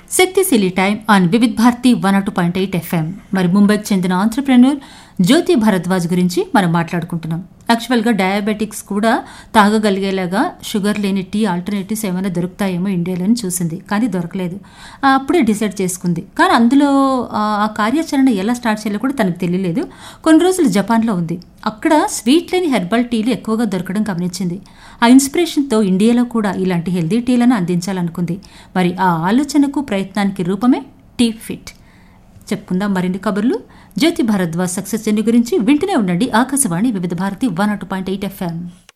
శక్తిశీలి time on Vividh Bharati one అటు point eight FM మరి ముంబైకి చెందిన ఆంటర్ప్రెన్యూర్ జ్యోతి భరద్వాజ్ గురించి మనం మాట్లాడుకుంటున్నాం యాక్చువల్గా డయాబెటిక్స్ కూడా తాగగలిగేలాగా షుగర్ లేని టీ ఆల్టర్నేటివ్స్ ఏమైనా దొరుకుతాయేమో ఇండియాలో అని చూసింది కానీ దొరకలేదు ఆ, అప్పుడే డిసైడ్ చేసుకుంది కానీ అందులో ఆ ఆ కార్యాచరణ ఎలా స్టార్ట్ చేయాలో కూడా తనకు తెలియలేదు కొన్ని రోజులు జపాన్లో ఉంది అక్కడ స్వీట్ లేని హెర్బల్ టీలు ఎక్కువగా దొరకడం గమనించింది ఆ ఇన్స్పిరేషన్తో ఇండియాలో కూడా ఇలాంటి హెల్దీ టీలను అందించాలనుకుంది మరి ఆ ఆలోచనకు ప్రయత్నానికి రూపమే టీ ఫిట్ చెప్పుకుందాం మరిన్ని కబుర్లు జ్యోతి భారద్వాజ్ సక్సెస్ జర్నీ గురించి వింటూనే ఉండండి ఆకాశవాణి వివిధ భారతి వన్ అటు పాయింట్ ఎయిట్ ఎఫ్ఎం